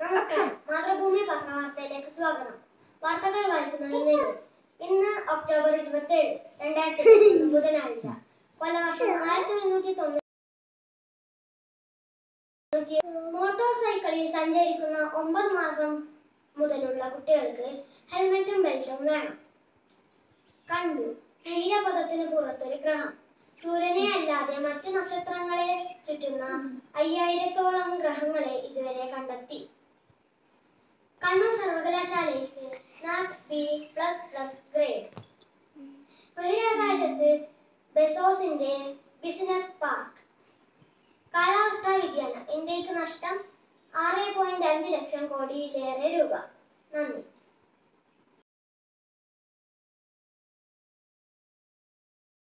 നമസ്കാരം മാതൃഭൂമി പത്രവാർത്തയിലേക്ക് സ്വാഗതം വാർത്തകൾ വായിക്കുന്നത് നെഹു ഇന്ന് ഒക്ടോബർ ഇരുപത്തി ഏഴ് രണ്ടായിരത്തി ഇരുപത്തൊന്ന് ബുധനാഴ്ച കൊല്ലവർഷം ആയിരത്തി ഒരുന്നൂറ്റി തൊണ്ണൂറ്റി മോട്ടോർ സൈക്കിളിൽ സഞ്ചരിക്കുന്ന ഒമ്പത് മാസം മുതലുള്ള കുട്ടികൾക്ക് ഹെൽമറ്റും ബെൽറ്റും വേണം കണ്ടു നീലപഥത്തിന് പുറത്തൊരു ഗ്രഹം സൂര്യനെ അല്ലാതെ മറ്റു നക്ഷത്രങ്ങളെ ചുറ്റുന്ന അയ്യായിരത്തോളം ഗ്രഹങ്ങളെ ഇതുവരെ കണ്ടെത്തി കണ്ണൂർ സർവകലാശാലയ്ക്ക് NAAC B plus plus grade ബഹിരാകാശത്ത് ബെസോസിന്റെ ബിസിനസ് പാർക്ക് കാലാവസ്ഥാ വ്യതിയാനം ഇന്ത്യക്ക് നഷ്ടം ആറ് പോയിന്റ് അഞ്ച് ലക്ഷം കോടിയിലേറെ രൂപ നന്ദി